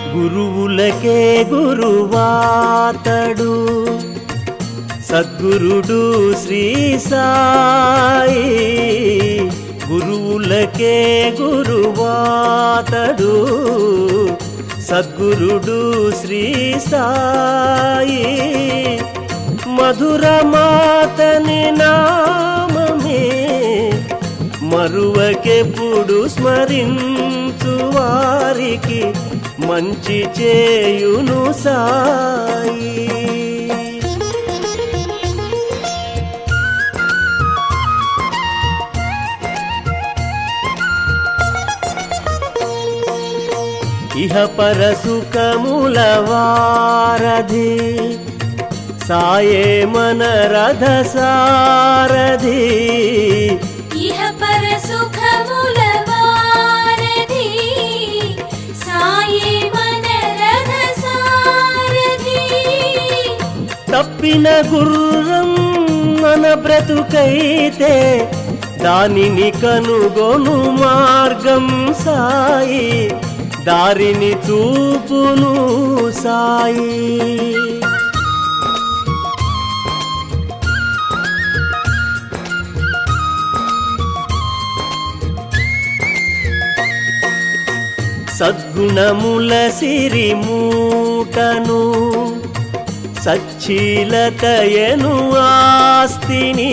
గురువులకే గురువాతడు సద్గురుడు శ్రీ సాయి గురువులకే గురువాతడు సద్గురుడు శ్రీ సాయి మధురమాతని నామమే మరువకెప్పుడు స్మరించు వారికి మంచి చేయును సాయి ఇహ పర సుఖముల వారధి సాయే మన రథ సారథి ఇహ పర సుఖముల వారధి సాయే మన రథ సారథి తప్పిన గుర్రం మన బ్రతుకైతే దానిని కనుగొను మార్గం సాయి దారిని చూపును సాయి సద్గుణముల సిరి మూటను సచ్చీలతయను ఆస్తిని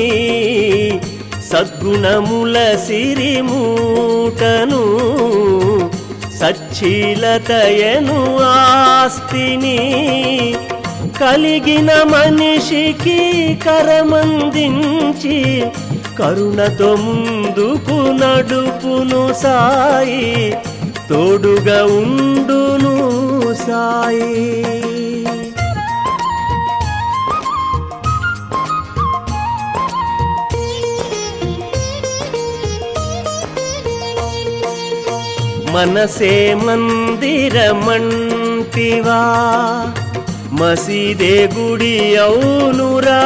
సద్గుణముల సిరి మూటను సచ్చీలతయను ఆస్తిని కలిగిన మనిషికి కరమందించి కరుణతో ముందుకు నడుపును సాయి తోడుగా ఉండును సాయి మనసే మందిరమంటివా మసీదే గుడి అవునురా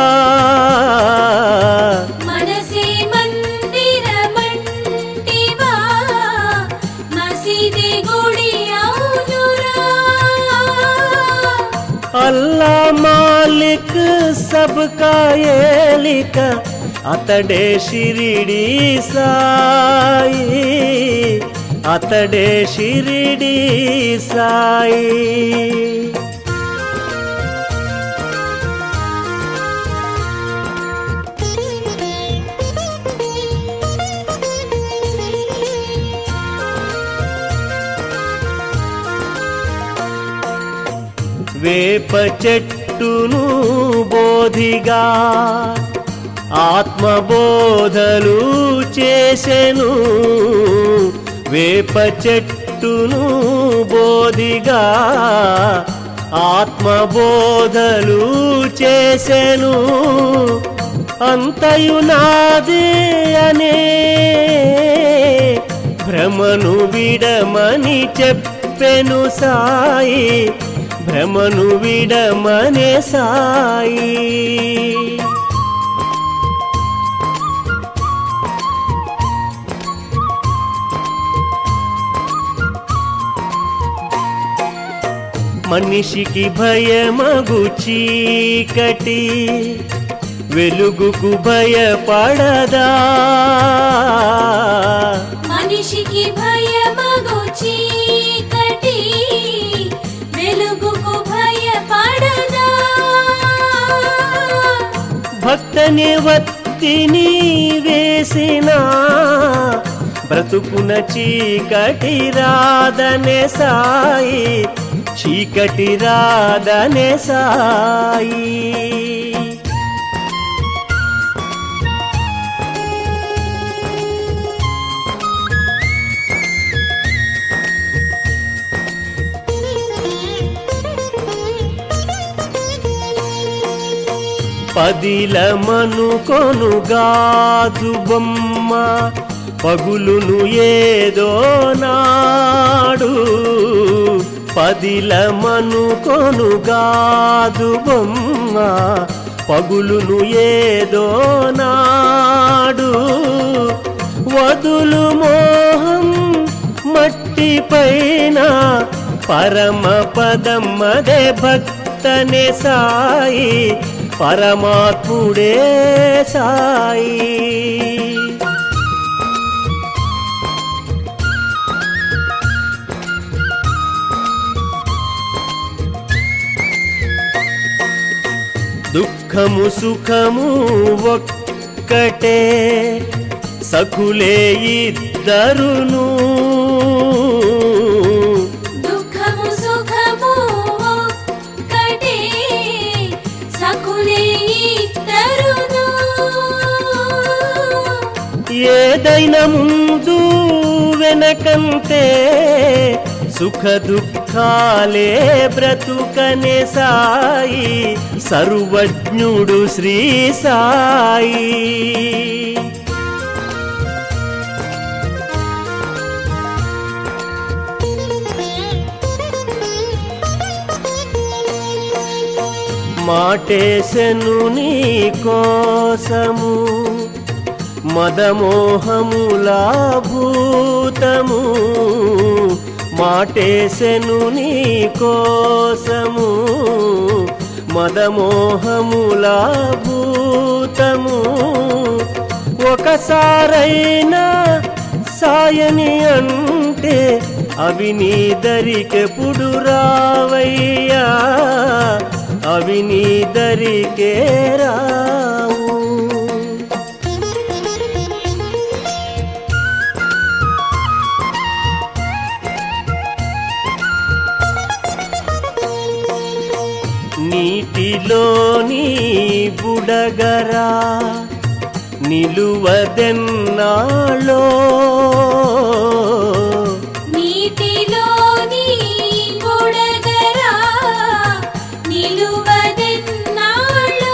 మనసే మందిరమంటివా మసీదే గుడి అవునురా అల్లా మాలిక్ సబ్కా ఏలిక అతడే షిరిడి సాయి అతడే షిరిడి సాయి వేప చెట్టును బోధిగా ఆత్మబోధలు చేసెను వేప చెట్టును బోధిగా ఆత్మబోధలు చేసెను అంతయు నాదే అనే భ్రమను విడమని చెప్పెను సాయి భ్రమను విడమనే సాయి మనిషికి భయమగు చీకటి వెలుగుకు భయపడదా మనిషికి భయమగు చీకటి వెలుగుకు భయపడదా భక్తని వత్తిని వేసిన బ్రతుకున చీకటి రాదనే సాయి చీకటి రాదనే సాయి పదిలమను గాజు బొమ్మ పగులును ఏదో నాడు పదిలమను గాజు బొమ్మ పగులును ఏదో నాడు వదులు మోహం మట్టి పైన పరమ పదం అదే భక్తనే సాయి పరమాత్ముడే సాయి దుఃఖము సుఖము ఒక్కటే సఖులే ఇద్దరును దుఃఖము సుఖము ఒక్కటే సకులే ఇద్దరును ఏదైనా ముందు వెనకంతే సుఖ దుఃఖాలే బ్రతుకనే సాయి సర్వజ్ఞుడు శ్రీ సాయి మాటేసెను నీ కోసము మదమోహములా భూతము మాటేసెను నీ కోసము మదమోహములా భూతము ఒకసారైనా సాయని అంటే అవి నీ దరికెప్పుడు రావయ్యా అవి నీ దరికే రావు నీటిలోని బుడగరా నిలువదెన్నాళ్ళో నీటిలోని బుడగరా నిలువదెన్నాళ్ళు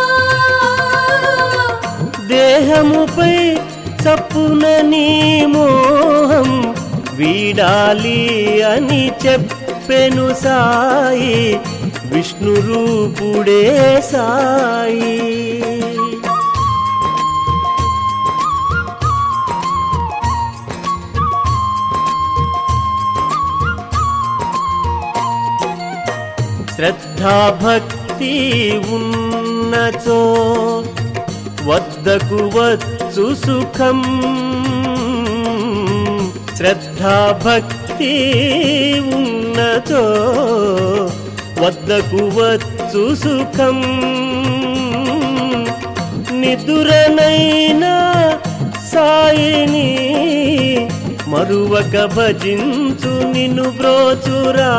దేహముపై చప్పున నీ మోహం వీడాలి అని చెప్పెను సాయి విష్ణు రూపుడే సాయి శ్రద్ధా భక్తి ఉన్నచో వద్దకు వచ్చు సుఖం శ్రద్ధా భక్తి ఉన్నచో వద్దకు వచ్చు సుఖం నిదురనైనా సాయిని మరువక భజించు నిన్ను బ్రోచురా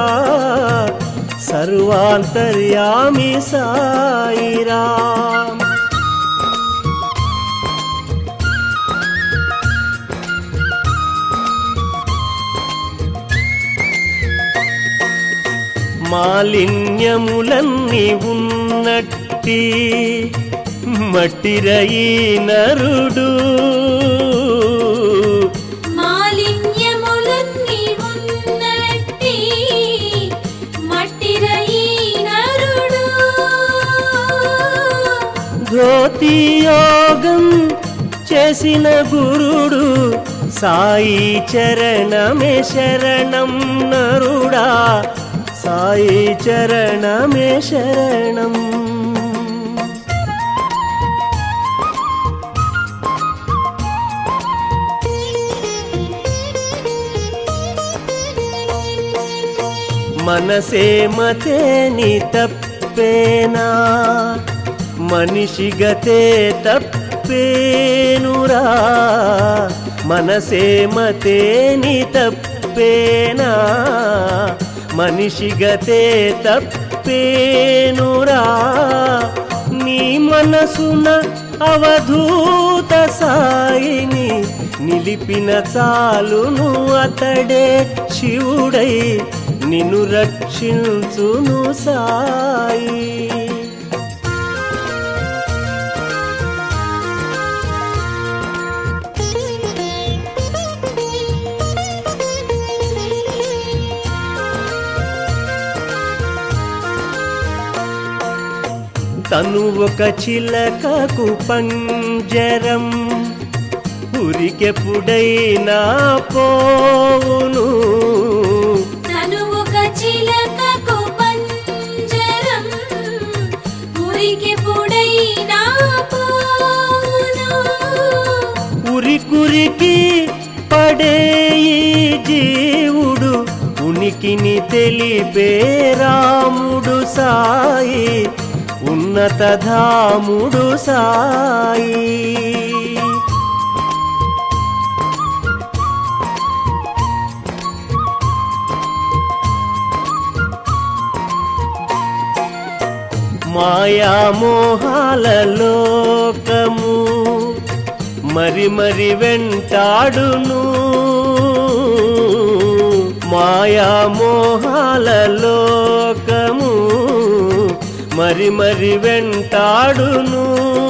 సర్వాంతర్యామి సాయిరా మాలిన్యములన్నీ ఉన్నట్టి మట్టిరయి నరుడు మాలిన్యములన్నీ ఉన్నట్టి మట్టిరయి నరుడు ధోతి యోగం చేసిన గురుడు సాయి చరణమే శరణం నరుడా సాయి చరణమే శరణం మనసే మతేని తప్పేనా మనిషి గతే తప్పేనురా మనసే మతేని తప్పేనా మనిషి గతే తప్పేనురా నీ మనసున అవధూత సాయిని నిలిపిన చాలును అతడే శివుడై నిన్ను రక్షించును సాయి తను ఒక చిలకకు పంజరం ఉరికెప్పుడైనా పోవును తను ఒక ఊరికి పడే ఈ జీవుడు ఉనికిని తెలిపే రాముడు సాయి ఉన్నత ధాముడు సాయి మాయామోహాల లోకము మరి మరి వెంటాడును మాయామోహాల లోకము మరి మరి వెంటాడును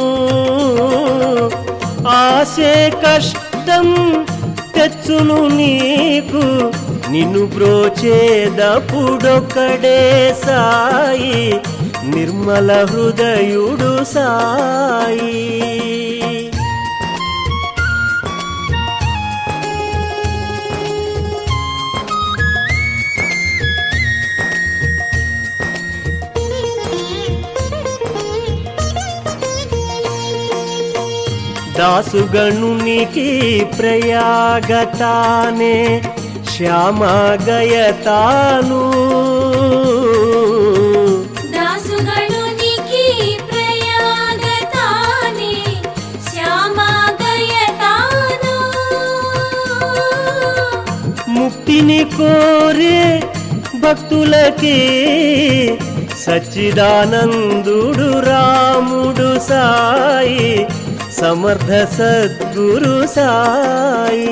ఆశే కష్టం తెచ్చును నీకు నిన్ను బ్రోచేదపుడొక్కడే సాయి నిర్మల హృదయుడు సాయి దాసుగణునికి ప్రయాగతానే శ్యామగయతాను దాసుగణునికి ప్రయాగతానే శ్యామాగయతాను ముక్తిని కోరే భక్తులకి సచ్చిదానందుడు రాముడు సాయి సమర్థ సద్గురు సాయి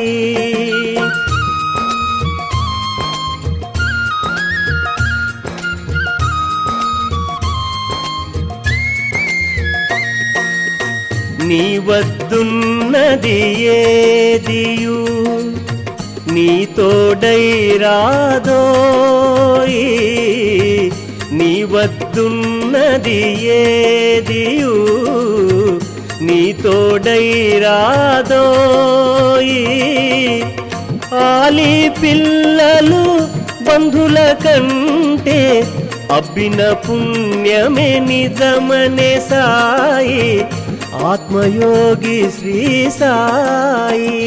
నీ వద్దున్నది ఏదియు నీ తోడై రాదోయి నీ వద్దున్నది ఏదియు నీ తోడై రాదోయి ఆలి పిల్లలు బంధుల కంటే అబ్బిన పుణ్యమే నిజమనే సాయి ఆత్మయోగి శ్రీ సాయి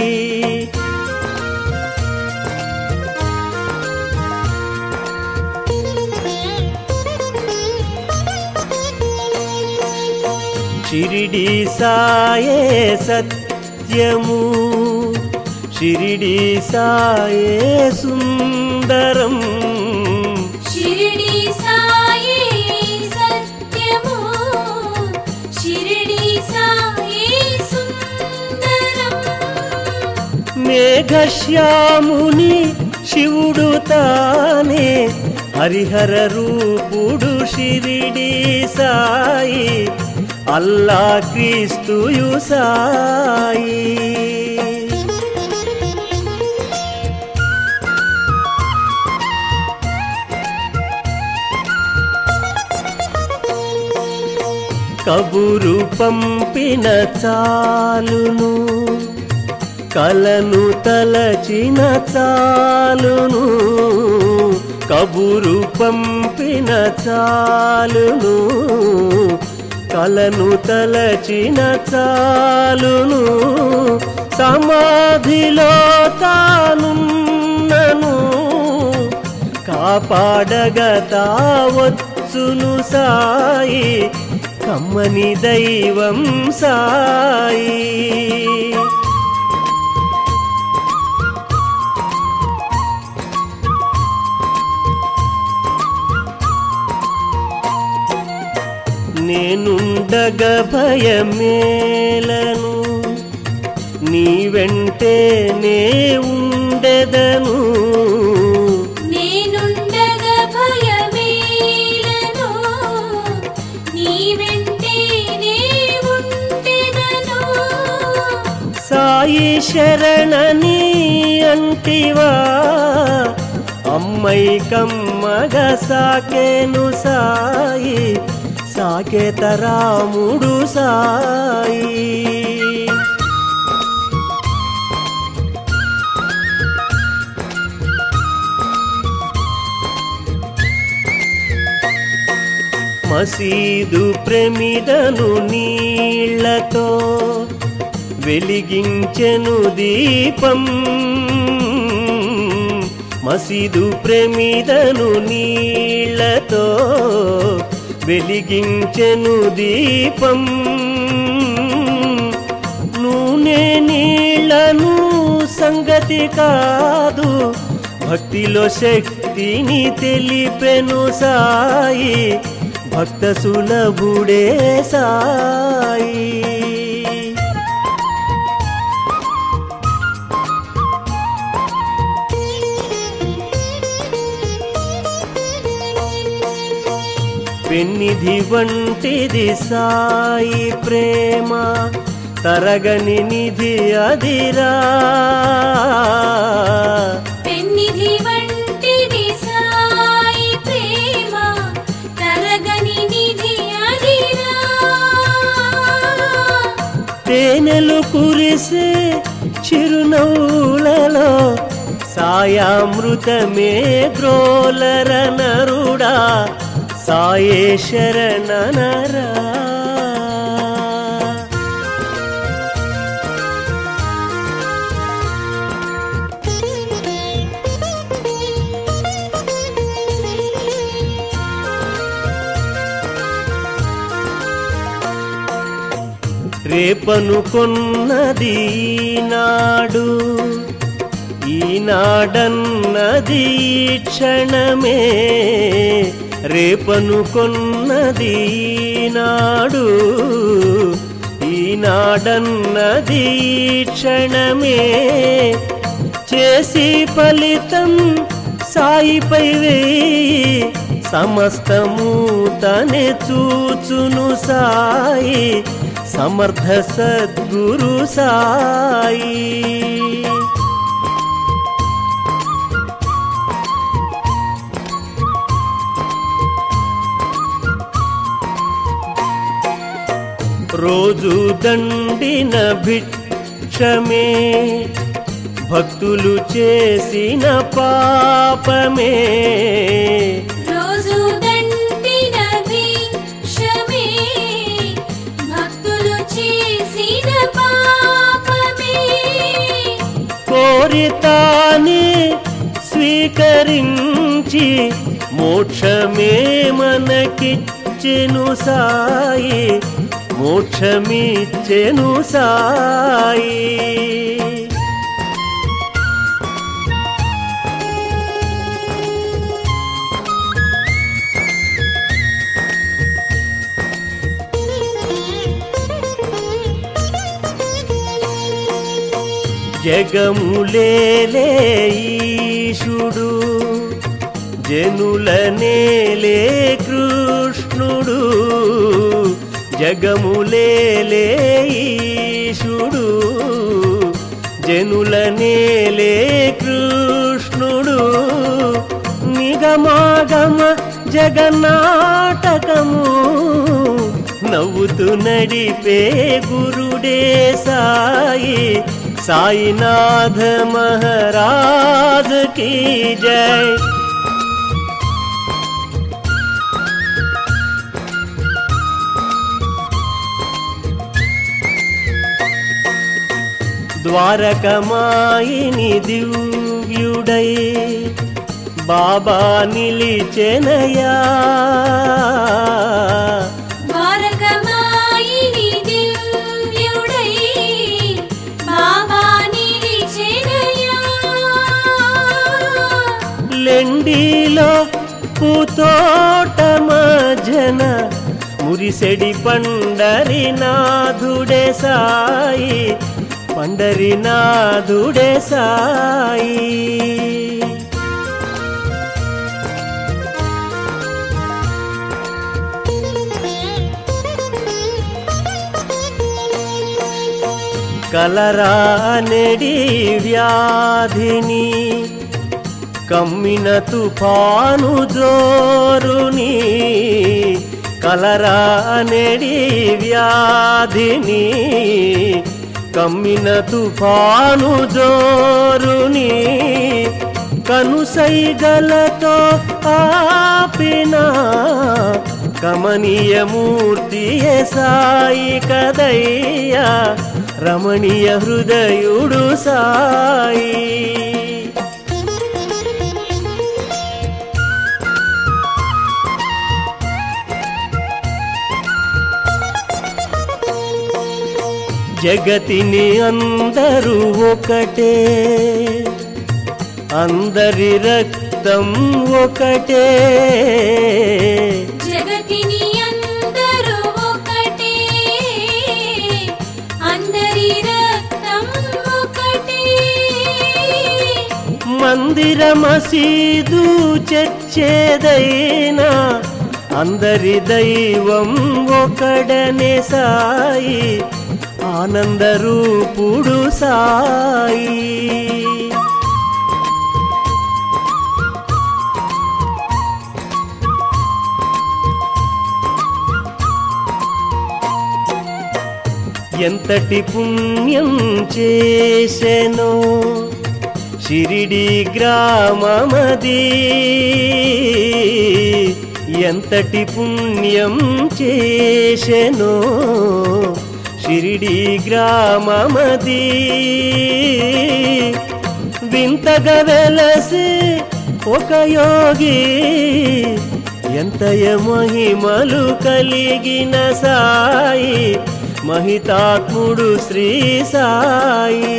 షిరిడి సాయే సత్యము షిరిడి సాయే సుందరం షిరిడి సాయే సత్యము షిరిడి సాయే సుందరం మేఘశ్యాముని శివుడు తానే హరిహర రూపుడు షిరిడి సాయి అల్లా క్రీస్తుయు సాయి కబురు పంపిన చాలును కలను తలచిన చాలును కబురు పంపిన చాలును కలను తలచిన చాలును సమాధిలో తానున్నను కాపాడగా తావచ్చును సాయి కమ్మని దైవం సాయి నేనుండగ భయమేలను నీ వెంటే నే ఉండెదను నేనుండగా భయమేలను నీ వెంటే నే ఉండెదను సాయి శరణని అంటివా అమ్మై కమ్మగ సాకేను సాయి సాకేత రాముడు సాయి మసీదు ప్రమిదను నీళ్లతో వెలిగించెను దీపం మసీదు ప్రమిదను నీళ్లతో వెలిగించెను దీపం నూనె నీళ్లను సంగతి కాదు భక్తిలో శక్తిని తెలిపెను సాయి భక్త సులభుడే సాయి పెన్నిధి వంటిది సాయి ప్రేమ తరగని నిధి అదిరా పెన్నిధి వంటిది సాయి ప్రేమ తరగని నిధి అదిరా తేనెలు కురిసే చిరునవ్వులలో సాయామృతమే గ్రోలర నరుడా సాయే శరణనరా రేపనుకొన్నది ఈనాడు ఈనాడన్నది ఈ క్షణమే రేపనుకొన్నది ఈనాడు ఈనాడన్నది ఈ క్షణమే చేసి ఫలితం సాయిపై వేయి సమస్తము తనే చూచును సాయి సమర్థ సద్గురు సాయి రోజు దండిన భిక్షమే భక్తులు చేసిన పాపమే రోజు దండిన భిక్షమే భక్తులు చేసిన పాపమే కోరితానే స్వీకరించి మోక్షమే మనకిచ్చెను సాయి మోక్షమిచ్చెను సాయి జగములేలే ఈశుడు జనుల నేలే కృష్ణుడు జగములేలే ఈశుడు జనుల నేలే కృష్ణుడు నిగమాగమ జగన్నాటకము నవ్వుతూ నడిపే గురుడే సాయి సాయినాథ మహారాజ్ की जय ద్వారకమాయిని దివ్యుడై బాబా నిలిచెనయా ద్వారకమాయిని దివ్యుడై బాబా నిలిచెనయా లెండిలో పూతోట మజన మురిసెడి పండరినాథుడే సాయి పండరినాథుడే సాయి కలరా నెడి వ్యాధిని కమ్మిన తుఫాను జోరుని కలరా నెడి వ్యాధిని కమ్మిన తుఫాను జోరుని కనుసైగలతో ఆపిన కమనీయమూర్తి సాయి కదయ్యా రమణీయ హృదయుడు సాయి జగతిని అందరూ ఒకటే అందరి రక్తం ఒకటే జగతిని అందరూ ఒకటే అందరి రక్తం ఒకటే మందిర మసీదు చచ్చేదైనా అందరి దైవం ఒకడనే సాయి ఆనంద రూపుడు సాయి ఎంతటి పుణ్యం చేసెనో షిరిడి గ్రామమది ఎంతటి పుణ్యం చేసెనో షిరిడి గ్రామమది వింతగా వెలసి ఒక యోగి ఎంతయ మహిమలు కలిగిన సాయి మహితాత్ముడు శ్రీ సాయి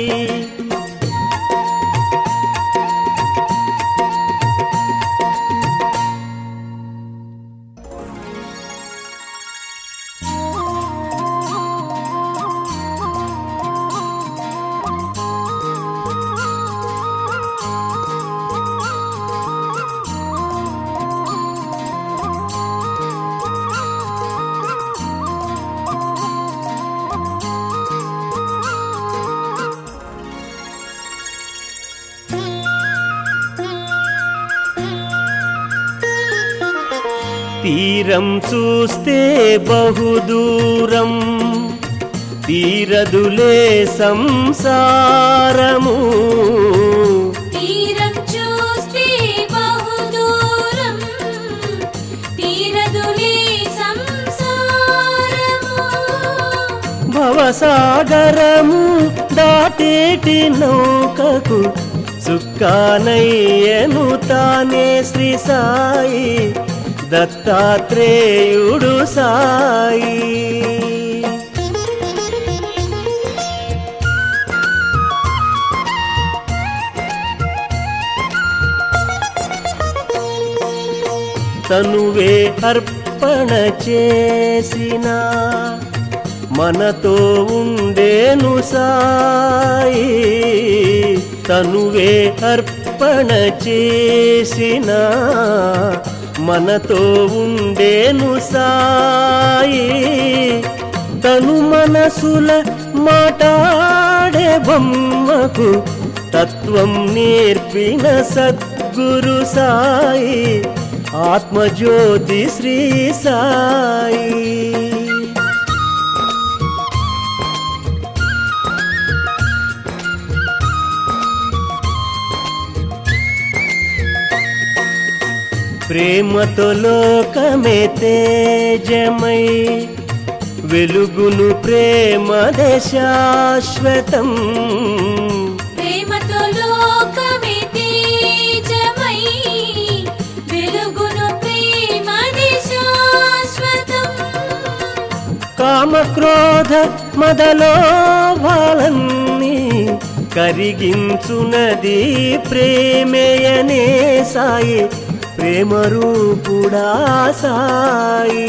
తీరం చూస్తే బహుదూరం తీరదులే సంసారము తీరం చూస్తే బహుదూరం తీరదులే సంసారము భవసాగరము దాటేటి నౌకకు సుక్కానయ్యను తానే శ్రీ సాయి దత్తాత్రేయుడు సాయి తనువే అర్పణ చేసిన మనతో ఉండేను సాయి తనువే అర్పణ చేసిన మనతో ఉండేను సాయి తను మనసుల మాటాడే బొమ్మకు తత్వం నేర్పిన సద్గురు సాయి ఆత్మజ్యోతి శ్రీ సాయి ప్రేమతో లోకమే తేజమై వెలుగును ప్రేమదే శాశ్వతం ప్రేమతో లోకమే తేజమై వెలుగును ప్రేమది శాశ్వతం కామక్రోధ మదలోభాలన్నీ కరిగించునది ప్రేమేయనే సాయి ప్రేమ రూపుడా సాయి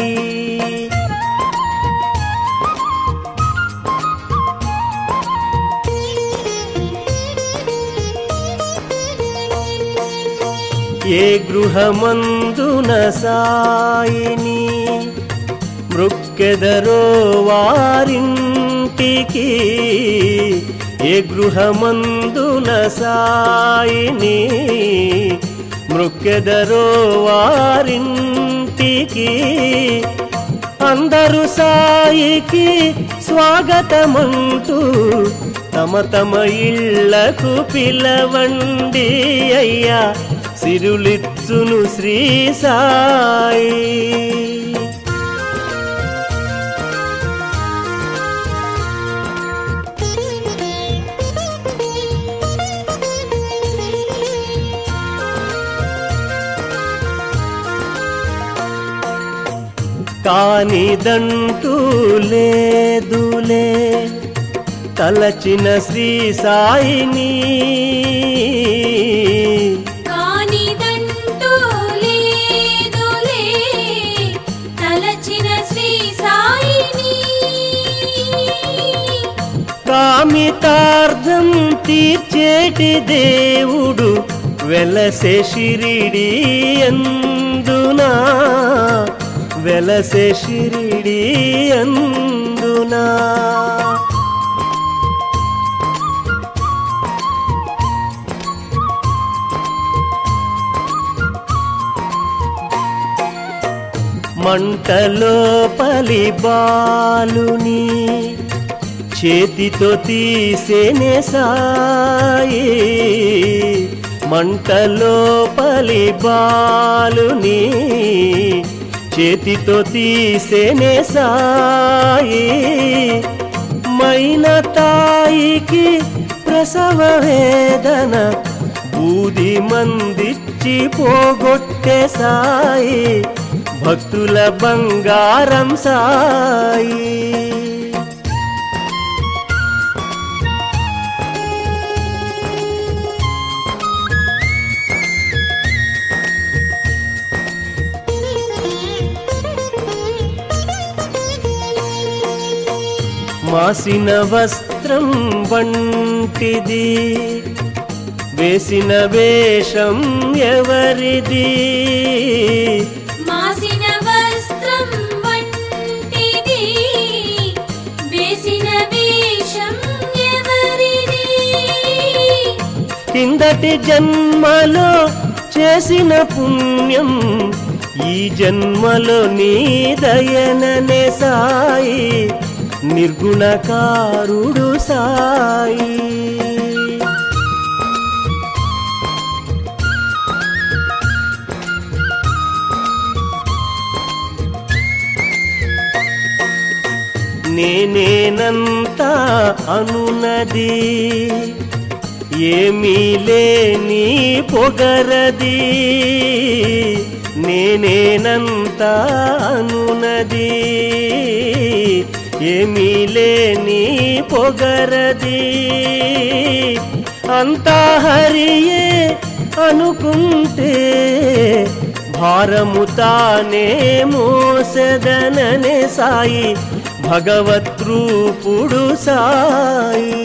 ఏ గృహమందున సాయిని మృక్కెదరో వారింటికి ఏ గృహమందున సాయిని మృక్కెదరో వారింటికి అందరూ సాయికి స్వాగతమంటూ తమ తమ ఇళ్లకు పిలవండి అయ్యా సిరులిచ్చును శ్రీ సాయి కానిదంటూ లేదులే తలచిన శ్రీ సాయిని కానిదంటూ లేదులే తలచిన శ్రీ సాయిని కామితార్థం తీర్చేటి దేవుడు వెలసే షిరిడి అందునా వెలసే షిరిడి అందునా మంటలో పలి బాలుని చేతితో తీసేనే సాయి మంటలో పలి బాలుని చేతితో తీసేనే సాయి మైన తాయికి ప్రసవ వేదన బూది మందిచ్చి పోగొట్టే సాయి భక్తుల బంగారం సాయి మాసిన వస్త్రం వంటిది వేసిన వేషం ఎవరిది మాసిన వస్త్రం వంటిది వేసిన వేషం ఎవరిది కిందటి జన్మలో చేసిన పుణ్యం ఈ జన్మలో నీ దయననే సాయి నిర్గుణకారుడు సాయి నేనేనంతా అనునది ఏమీ లేని పొగరది నేనేనంతా అనునది ఏమీ లేని పొగరది అంతా హరియే అనుకుంటే భారము తానే మోసదననే సాయి భగవద్రూపుడు సాయి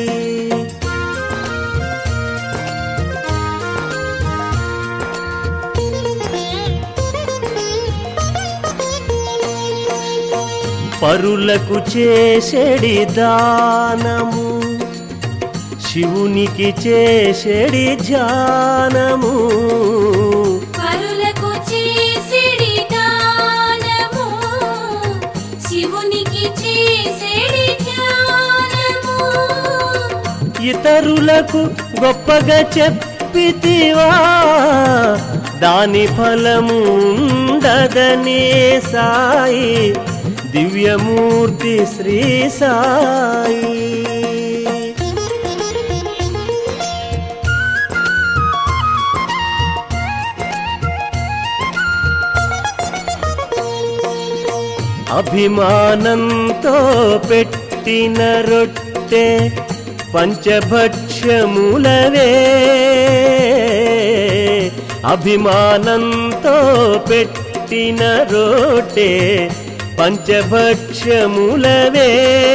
పరులకు చేసేడి దానము శివునికి చేసేడి ధ్యానము పరులకు చేసిడి దానము శివునికి చేసిడి ధ్యానము ఇతరులకు గొప్పగా చెప్పితివా దాని ఫలము ఉండదనే సాయి దివ్యమూర్తి శ్రీ సాయి అభిమానంతో పెట్టిన రొట్టె పంచభక్ష్యములవే అభిమానంతో పెట్టిన రొట్టె పంచభక్ష్యములవే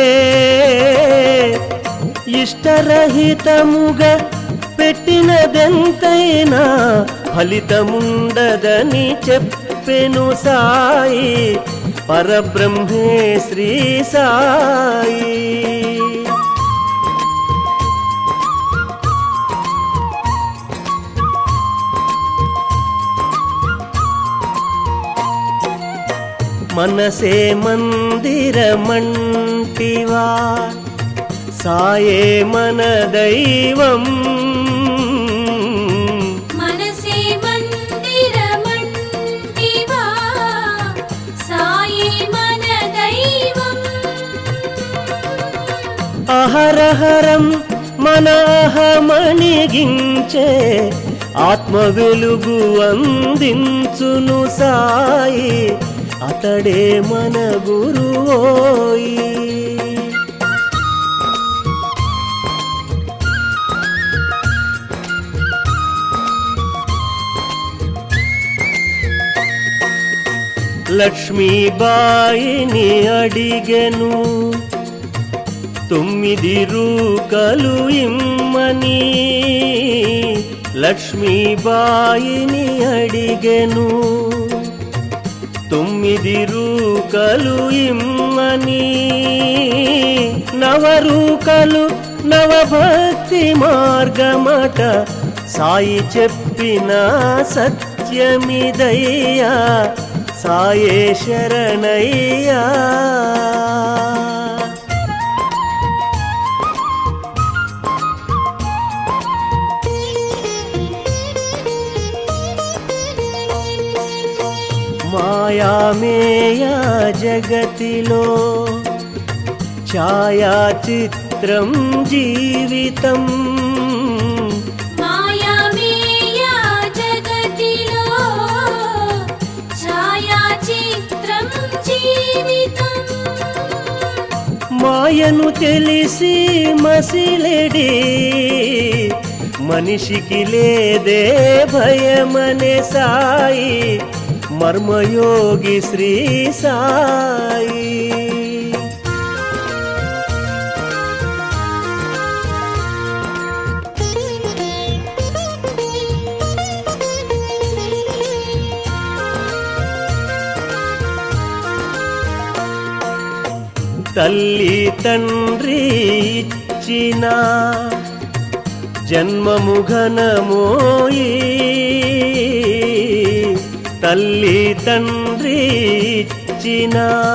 ఇష్టరహితముగా పెట్టినదెంతైనా ఫలితముండదని చెప్పెను సాయి పరబ్రహ్మే శ్రీ సాయి మనసే మందిరమంటివా సాయే మన దైవం మనసే మందిరమంటివా సాయి మన దైవం అహరహరం మన అహమణిగించే ఆత్మ వెలుగు అందించును సాయి అతడే మన గురువోయి లక్ష్మీబాయిని అడిగెను తొమ్మిది రూకలు ఇమ్మని లక్ష్మీబాయిని అడిగెను తొమ్మిది రూకలు ఇమ్మని నవరూకలు నవభక్తి మార్గమట సాయి చెప్పిన సత్యమిదయ్యా సాయే శరణయ్యా మాయామేయా జగతిలో ఛాయాచిత్రం జీవితం మాయామేయా జగతిలో ఛాయాచిత్రం జీవితం మాయను తెలిసి మసిలెడి మనిషికి లేదే భయమనే సాయి మర్మయోగి శ్రీ సాయి తల్లి తండ్రి ఇచ్చిన జన్మము ఘనమోయి తల్లి తండ్రి ఇచ్చిన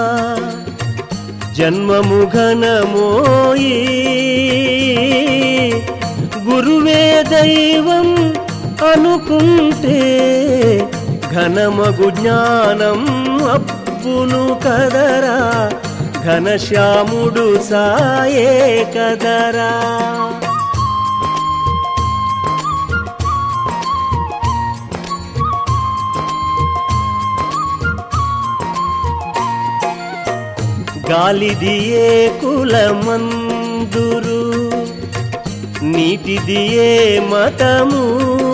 జన్మము ఘనమోయి గురువే దైవం అనుకుంటే ఘనమగు జ్ఞానం అప్పును కదరా ఘనశ్యాముడు సాయే కదరా గాలిదియే కులమందురు నీటిదియే మతము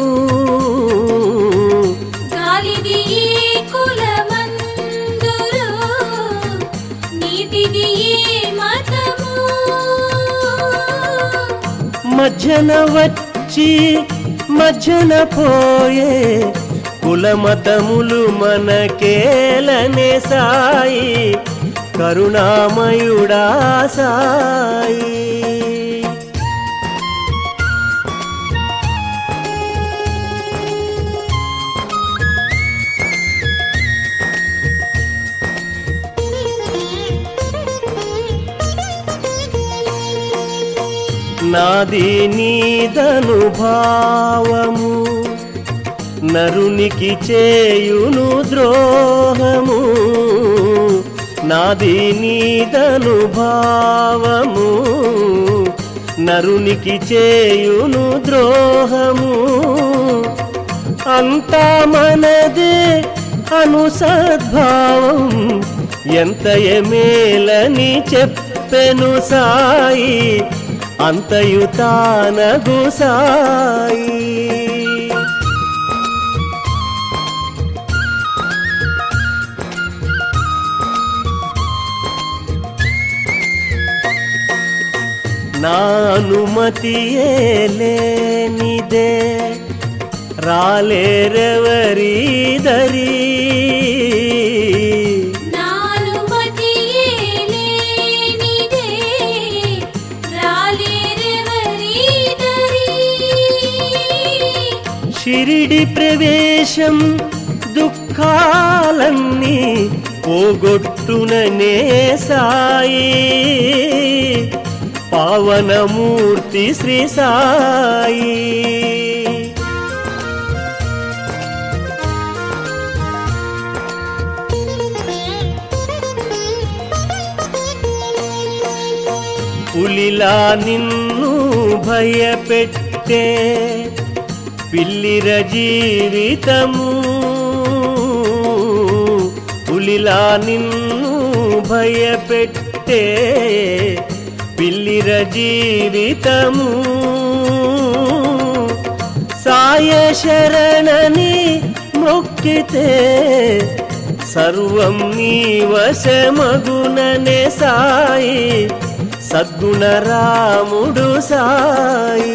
గాలిది ఏ కులమందురు నీటిది ఏ మతము మధ్యన వచ్చి మధ్యన పోయే కులమతములు మనకేలనే సాయి కరుణామయుడా సాయి నాది నీదను భావము నరునికి చేయును ద్రోహము నాది నీదను భావము నరునికి చేయును ద్రోహము అంతా మనదే అను సద్భావం ఎంత ఎమేలని చెప్పెను సాయి అంతయు తానగు సాయి నా అనుమతియే లేనిదే రాలేరెవరి దరి నానుమతి లేనిదే రాలేరెవరి దరి షిరిడి ప్రవేశం దుఃఖాలన్నీ పోగొట్టుననే సాయి పావనమూర్తి శ్రీ సాయి పులిలా నిన్ను భయపెట్టే పిల్లిర జీవితము పులి పులిలా నిన్ను భయపెట్టే పిల్లిర జీవితము సాయ శరణని మొక్కితే సర్వం నీ వశమగుననే సాయి సద్గుణ రాముడు సాయి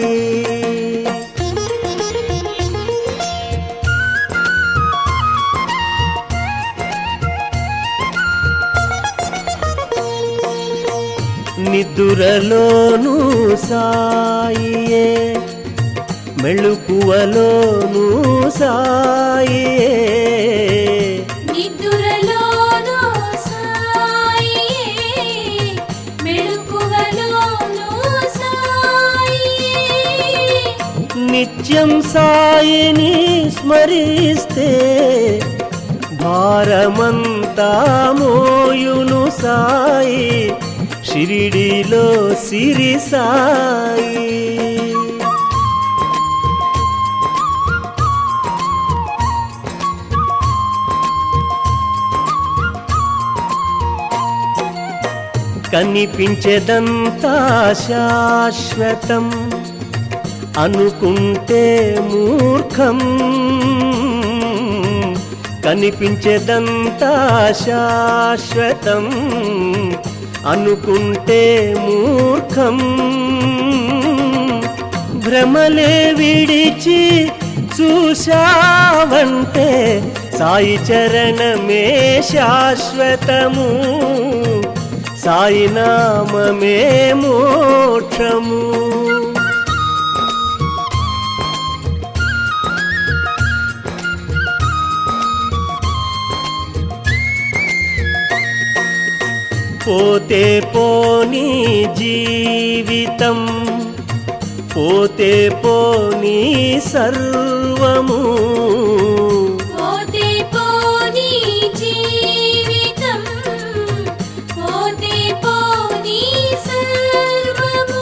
నిద్దురలోను సాయియే మెళుకువలోను సాయియే నిద్దురలోను సాయియే మెళుకువలోను సాయియే నిత్యం సాయిని స్మరిస్తే భారమంతా మోయును సాయి షిరిడిలో సిరి సాయి కనిపించేదంతా శాశ్వతం అనుకుంటే మూర్ఖం కనిపించేదంతా శాశ్వతం అనుకుంటే మూర్ఖం భ్రమలే విడిచి చూశావంటే సాయి చరణమే శాశ్వతము సాయి నామమే మోక్షము పోతే పోనీ జీవితం పోతే పోనీ సర్వము పోతే పోనీ జీవితం పోతే పోనీ సర్వము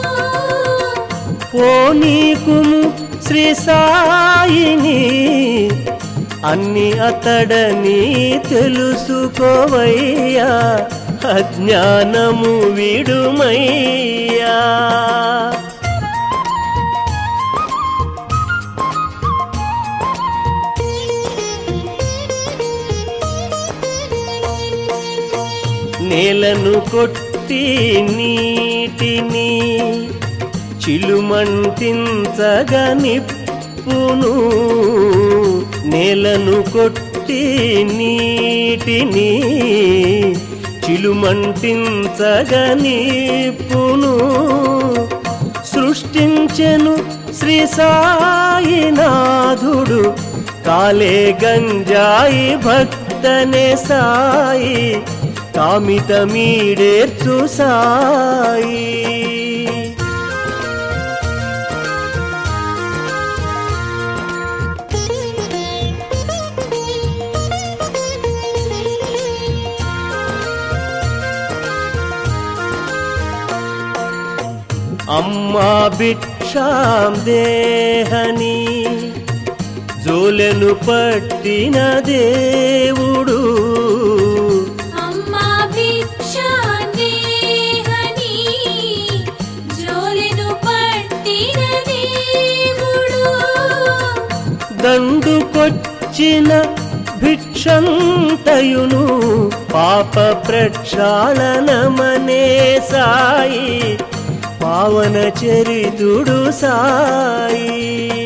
పోనీకుము శ్రీ సాయిని అన్ని అతడని తెలుసుకోవయ్యా అజ్ఞానము విడుమయ్యా నేలను కొట్టి నీటిని చిలుమంటించగా నిప్పును నేలను కొట్టి నీటిని చిలుమంటించగా నిప్పును సృష్టించెను శ్రీ సాయినాథుడు కాలే గంజాయి భక్తనే సాయి కామితమీడేర్చు సాయి అమ్మా భిక్షాం దేహని జోలెను పట్టిన దేవుడు అమ్మా భిక్షాందేహని జోలెను పట్టిన దేవుడు దండుకొచ్చిన భిక్షంతయును పాప ప్రక్షాళనమనే సాయి పావన చరితుడు సాయి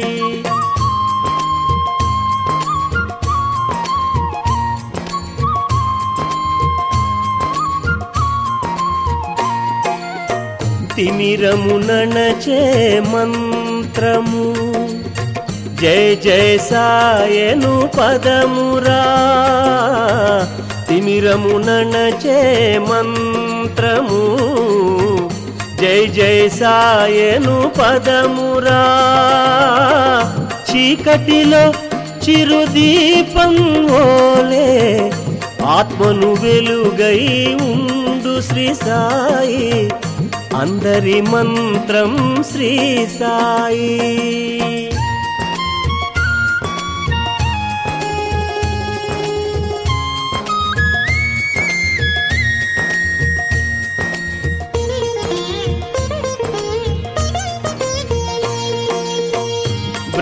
తిమిరము నణచే మంత్రము జయ జయ సాయను పదమురా తిమిరము నణచే మంత్రము జయ జయ సాయను పదమురా చీకటిలో చిరుదీపం ఓలే ఆత్మను వెలుగై ఉండు శ్రీ సాయి అందరి మంత్రం శ్రీ సాయి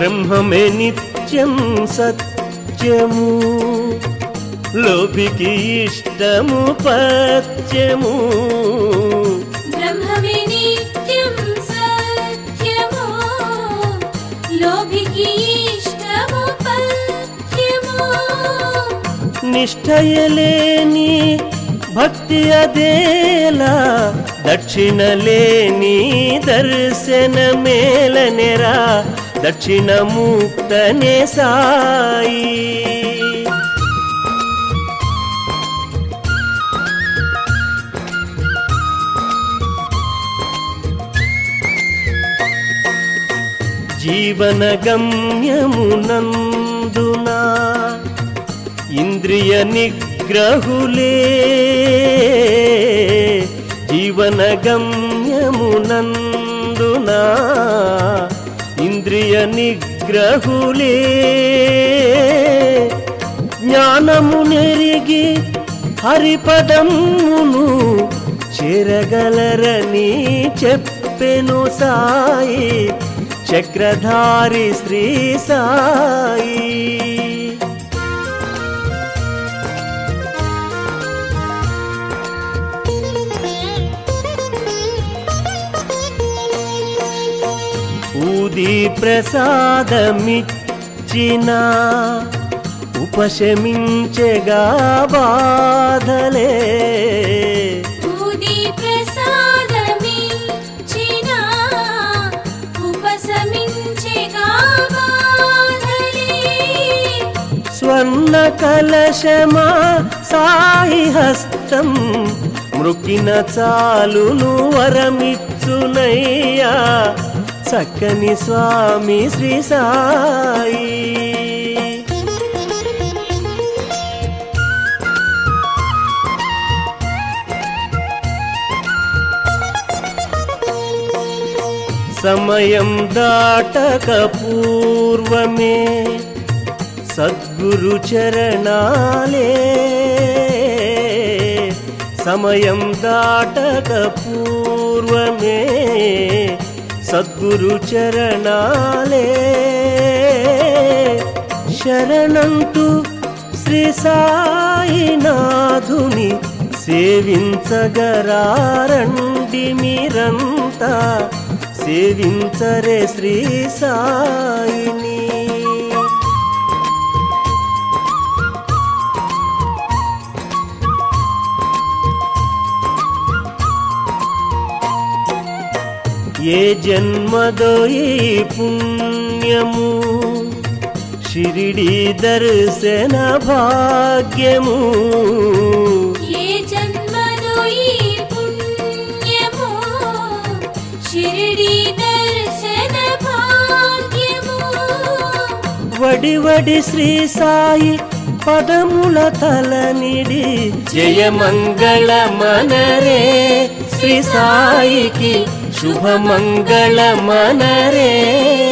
బ్రహ్మమే నిత్యం సత్యము లోభికి ఇష్టము పత్యము బ్రహ్మమే నిత్యం సత్యము లోభికి ఇష్టము పథ్యము నిష్ఠయలేని భక్తి అదేలా దక్షిణ లేని దర్శన మేలనెరా దక్షిణ ముక్తనే సాయి జీవన గమ్యమునందునా ఇంద్రియ నిగ్రహులే జీవన గమ్యమునందునా ఇంద్రియ నిగ్రహులే జ్ఞానము నెరిగి హరిపదమును చేరగలరని చెప్పెను సాయి చక్రధారి శ్రీ సాయి ఊది ప్రసాదమిచ్చిన ఉపశమించెగా బాధలే ఊది ప్రసాదమిచ్చిన ఉపశమించెగా బాధలే స్వర్ణ కలశమా సాయి హస్తం మృకిన చాలును వరమిచ్చునయ్యా చక్కని స్వామి శ్రీ సాయి సమయం దాటక పూర్వమే సద్గురు చరణాలే సమయం దాటక పూర్వమే సద్గురు చరణాలే శరణంటూ శ్రీ సాయినాథుని సేవించగరారండి మీరంతా సేవించరే శ్రీ సాయిని ఏ జన్మదో ఈ పుణ్యము షిరిడి దర్శన భాగ్యము ఏ జన్మలో ఈ పుణ్యము షిరిడి దర్శన భాగ్యము వడి వడి శ్రీ సాయి పదముల తలనిడి జయమంగళ మనరే శ్రీ సాయికి శుభమంగళ మనరే